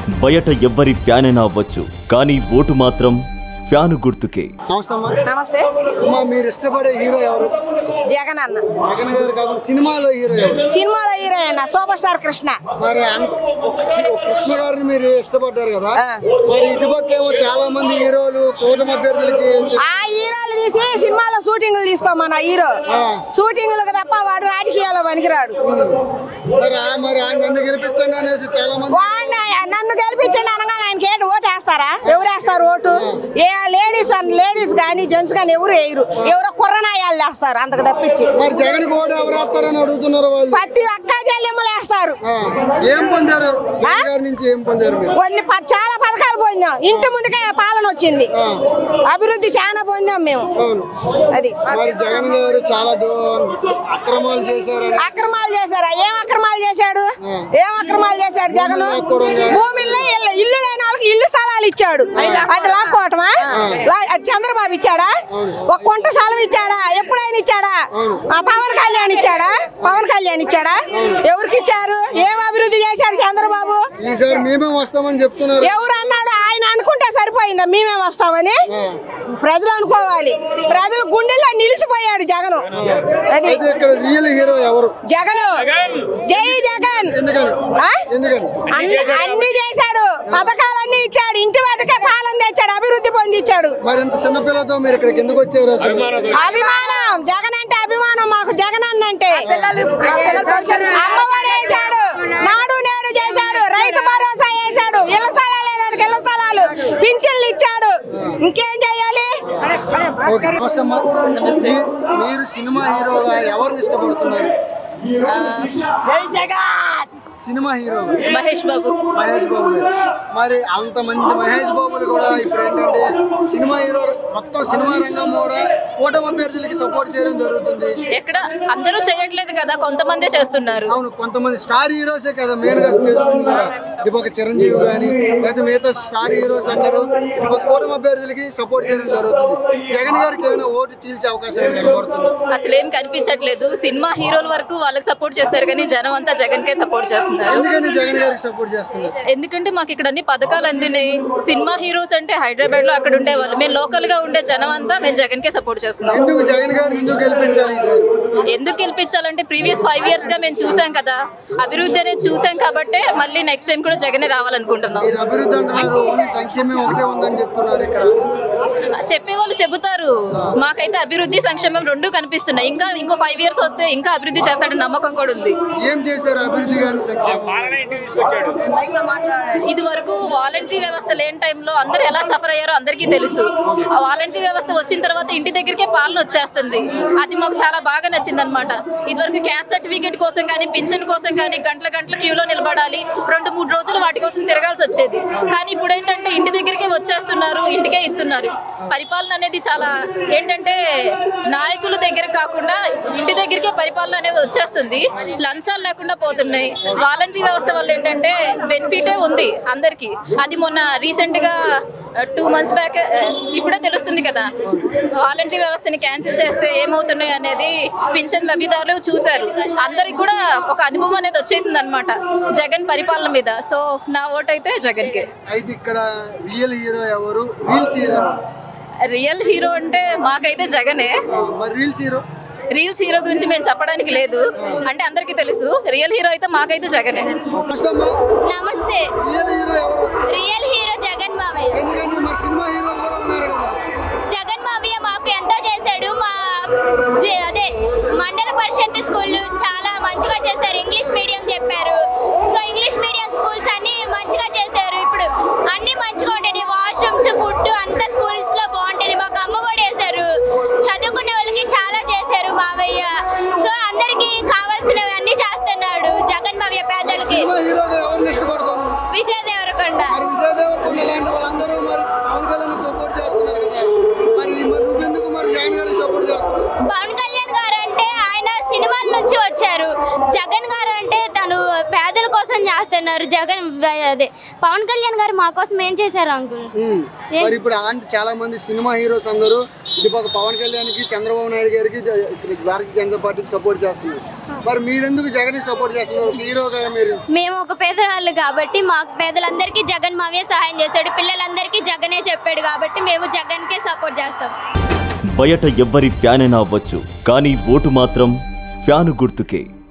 బయట ఎవ్వరి ఫ్యాన్ అయినా అవ్వచ్చు కానీ ఓటు మాత్రం ఫ్యాను గుర్తుకే నమస్తే అమ్మా నమస్తే అమ్మా మీరు ఇష్టపడే హీరో ఎవరు జగన్ అన్న జగన్ గారు కాకుండా సినిమాలో హీరో ఎవరు సినిమాలో హీరోయిన్ సూపర్ స్టార్ కృష్ణ మరి అన్- కృష్ణ గారిని మీరు ఇష్టపడ్డారు కదా ఆ. మరి ఇటుపక్క ఏమో చాలా మంది హీరోలు కూటమి అభ్యర్థులకి ఆ హీరోలు తీసి సినిమాలో షూటింగ్లు తీసుకోమన్న హీరో ఆ. షూటింగ్లకు తప్ప వాడు రాజకీయాల్లో పనికిరాడు మరి ఆ- మరి ఆయన నన్ను గెలిపించండి అనేసి చాలా మంది వాడిని నన్ను గెలిపించండి అనగానే ఆయనకి ఏంటి ఓటు వేస్తారా ఎవరు వేస్తారు ఓటు ఏ లేడీస్ లేడీస్ కానీ జెంట్స్ కానీ ఎవరు వేయరు ఎవరో కుర్రనాయాలు వేస్తారు అంతకు తప్పించి మరి జగన్ కూడా ఎవరు వేస్తారని అడుగుతున్నారు వాళ్ళు ప్రతి ఒక్క చెల్లెమ్మలు వేస్తారు ఆ. ఏం పొందారు జగన్ గారి నుంచి ఏం పొందారు మీరు కొన్ని ప- చాలా పథకాలు పొందాం ఇంటి ముందుకే పాలన వచ్చింది ఆ. అభివృద్ధి చాలా పొందాం మేము అవును అది మరి జగన్ గారు చాలా దో- అక్రమాలు చేశారని అక్రమాలు చేశారా ఏం అక్రమాలు చేశాడు ఆ. ఏం అక్రమాలు చేశాడు జగన్ లాక్కోవడం కానీ. భూమిలో ఇల్లు ఇల్లు లేని వాళ్ళకి ఇల్లు స్థలాలు ఇచ్చాడు అది లాక్కోవటమా లా- అది చంద్రబాబు ఇచ్చాడా ఒక కొంట స్థలం ఇచ్చాడా ఎప్పుడైనా ఇచ్చాడా ఆ పవన్ కళ్యాణ్ ఇచ్చాడా పవన్ కళ్యాణ్ ఇచ్చాడా ఎవరికి ఇచ్చారు ఏం అభివృద్ధి చేశాడు చంద్రబాబు ఈసారి మేమే వస్తామని చెప్తున్నారు ఎవరు అన్నాడు ఆయన అనుకుంటే సరిపోయిందా మేమే వస్తామని ప్రజలు అనుకోవాలి ప్రజలు గుండెల్లో నిలిచిపోయాడు జగన్ అది అయితే ఇక్కడ రియల్ హీరో ఎవరు జగన్ జై జగన్ ఎందుకని ఆ? ఎందుకని అన్ని- అన్ని చేశాడు పథకాలన్నీ ఇచ్చాడు ఇంటి వద్దకే పాలన తెచ్చాడు అభివృద్ధి పొందించాడు మరి ఇంత చిన్నపిల్లతో మీరు ఇక్కడికి ఎందుకు వచ్చారు అసలు అభిమానం జగన్ అంటే అభిమానం మాకు జగన్ అన్న అంటే అమ్మఒడి వేశాడు నాడు నేడు చేశాడు రైతు భరోసా వేశాడు ఇళ్ల స్థలాలు లేనివాడికి ఇళ్ల స్థలాలు పింఛన్లు ఇచ్చాడు ఇంకేం చేయాలి ఓకే నమస్తే అమ్మా మీ- మీరు సినిమా హీరోగా ఎవరిని ఇష్టపడుతున్నారు జై జగన్ సినిమా హీరో మహేష్ బాబు మహేష్ బాబు గారు మరి అంతమంది మహేష్ బాబులు కూడా ఇప్పుడు ఏంటంటే సినిమా హీరో మొత్తం సినిమా రంగం కూడా కూటమి అభ్యర్థులకి సపోర్ట్ చేయడం జరుగుతుంది ఎక్కడ అందరూ చేయట్లేదు కదా కొంతమందే చేస్తున్నారు అవును కొంతమంది స్టార్ హీరోసే కదా మెయిన్ గా చేసుకుంది కూడా ఇప్పుడు ఒక చిరంజీవి కానీ లేదా మిగతా స్టార్ హీరోస్ అందరూ ఇప్పుడు కూటమి అభ్యర్థులకి సపోర్ట్ చేయడం జరుగుతుంది జగన్ గారికి ఏమైనా ఓటు చీల్చే అవకాశం ఏమైనా కనబడుతుందా అసలు ఏం కనిపించట్లేదు సినిమా హీరోల వరకు వాళ్ళకి సపోర్ట్ చేస్తారు కానీ జనం అంతా జగన్ కే సపోర్ట్ చేస్తున్నారు ఎందుకని జగన్ గారికి సపోర్ట్ చేస్తున్నారు ఎందుకంటే మాకు ఇక్కడ అన్ని పథకాలు అందినాయి సినిమా హీరోస్ అంటే హైదరాబాద్ లో అక్కడ ఉండేవాళ్ళు మేము లోకల్ గా ఉండే జనం అంతా మేము జగన్ కే సపోర్ట్ చేస్తున్నాం ఎందుకు జగన్ గారిని ఎందుకు గెలిపించాలి ఈసారి ఎందుకు గెలిపించాలంటే ప్రీవియస్ ఫైవ్ ఇయర్స్ గా మేము చూసాం కదా అభివృద్ధి అనేది చూసాం కాబట్టే మళ్ళీ నెక్స్ట్ టైం కూడా జగనే రావాలనుకుంటున్నాం మీరు అభివృద్ధి అంటున్నారు ఓన్లీ సంక్షేమం ఒకటే ఉందని చెప్తున్నారు ఇక్కడ చెప్పే వాళ్ళు చెబుతారు మాకైతే అభివృద్ధి సంక్షేమం రెండు కనిపిస్తున్నాయి ఇంకా ఇంకో ఫైవ్ ఇయర్స్ వస్తే ఇంకా అభివృద్ధి చేస్తాడని నమ్మకం కూడా ఉంది ఏం చేశారు అభివృద్ధి గారిని సంక్షేమం ఇది వరకు వాలంటరీ వ్యవస్థ లేని టైంలో అందరూ ఎలా సఫర్ అయ్యారో అందరికీ తెలుసు ఆ వాలంటరీ వ్యవస్థ వచ్చిన తర్వాత ఇంటి దగ్గరికే పాలన వచ్చేస్తుంది అది మాకు చాలా బాగా నచ్చింది అనమాట ఇదివరకు క్యాస్ట్ సర్టిఫికేట్ కోసం కానీ పింఛన్ కోసం కానీ గంటల గంటల క్యూలో నిలబడాలి రెండు మూడు రోజులు వాటి కోసం తిరగాల్సి వచ్చేది కానీ ఇప్పుడు ఏంటంటే ఇంటి దగ్గరికే వచ్చేస్తున్నారు ఇంటికే ఇస్తున్నారు పరిపాలన అనేది చాలా ఏంటంటే నాయకుల దగ్గర కాకుండా ఇంటి దగ్గరికే పరిపాలన అనేది వచ్చేస్తుంది లంచాలు లేకుండా పోతున్నాయి వాలంటరీ వ్యవస్థ వల్ల ఏంటంటే బెనిఫిటే ఉంది అందరికి అది మొన్న రీసెంట్ గా టూ మంత్స్ బ్యాక్ ఇప్పుడే తెలుస్తుంది కదా వాలంటరీ వ్యవస్థని క్యాన్సిల్ చేస్తే ఏమవుతున్నాయి అనేది పింఛన్ లబ్ధిదారులు చూశారు అందరికి కూడా ఒక అనుభవం అనేది వచ్చేసింది అనమాట జగన్ పరిపాలన మీద సో నా ఓట్ అయితే జగన్ కే అయితే ఇక్కడ రియల్ హీరో ఎవరు రీల్స్ హీరో రియల్ హీరో అంటే మాకైతే జగనే మరి రీల్స్ హీరో రీల్స్ హీరో గురించి మేము చెప్పడానికి లేదు అంటే అందరికీ తెలుసు రియల్ హీరో అయితే మాకైతే జగనే నమస్తే అమ్మా నమస్తే రియల్ హీరో ఎవరు రియల్ హీరో జగన్ మావయ్య ఎందుకంటే మరి సినిమా హీరోలు కూడా ఉన్నారు కదా జగన్ మావయ్య మాకు ఎంతో చేశాడు మా జే- అదే మండల పరిషత్ స్కూల్ చాలా మంచిగా చేశారు ఇంగ్లీష్ మీడియం చెప్పారు సో ఇంగ్లీష్ మీడియం స్కూల్స్ అన్ని మంచిగా చేశారు ఇప్పుడు అన్ని మంచిగా ఉంటాయి వాష్రూమ్స్ ఫుడ్ అంతా స్కూల్స్ లో బాగుంటాయి మాకు అమ్మఒడి వేశారు చదువుకునే వాళ్ళకి చాలా చేశారు మావయ్య సో అందరికీ కావాల్సినవి అన్ని చేస్తున్నాడు జగన్ మావయ్య పేదలకి సినిమా హీరోగా ఎవరిని ఇష్టపడతాను విజయ్ దేవరకొండ మరి విజయ్ దేవరకొండ లాంటి వాళ్ళందరూ మరి పవన్ కళ్యాణ్ సపోర్ట్ చేస్తున్నారు కదా మరి మరి నువ్వెందుకు మరి జగన్ గారికి సపోర్ట్ చేస్తున్నావు పవన్ కళ్యాణ్ గారు అంటే ఆయన సినిమాల నుంచి వచ్చారు జగన్ గారు అంటే తను పేదల కోసం కోసం చేస్తున్నారు జగన్ అదే పవన్ కళ్యాణ్ గారు మా కోసం ఏం చేశారు అంకుల్ ఉమ్. మరి ఇప్పుడు అలాంటి చాలా మంది సినిమా హీరోస్ అందరూ ఇటుపక్క పవన్ కళ్యాణ్ కి చంద్రబాబు నాయుడు గారికి జ- ఇక్కడ భారతీయ జనతా పార్టీకి సపోర్ట్ చేస్తున్నారు మరి మీరెందుకు జగన్ కి సపోర్ట్ చేస్తున్నారు ఒక హీరోగా మీరు మేము ఒక పేదవాళ్ళు కాబట్టి మాకు పేదలందరికీ జగన్ మావే సహాయం చేస్తాడు పిల్లలందరికీ జగనే చెప్పాడు కాబట్టి మేము జగన్కే సపోర్ట్ చేస్తాం బయట ఎవ్వరి ఫ్యాన్ అయినా అవ్వచ్చు కానీ ఓటు మాత్రం ఫ్యాను గుర్తుకే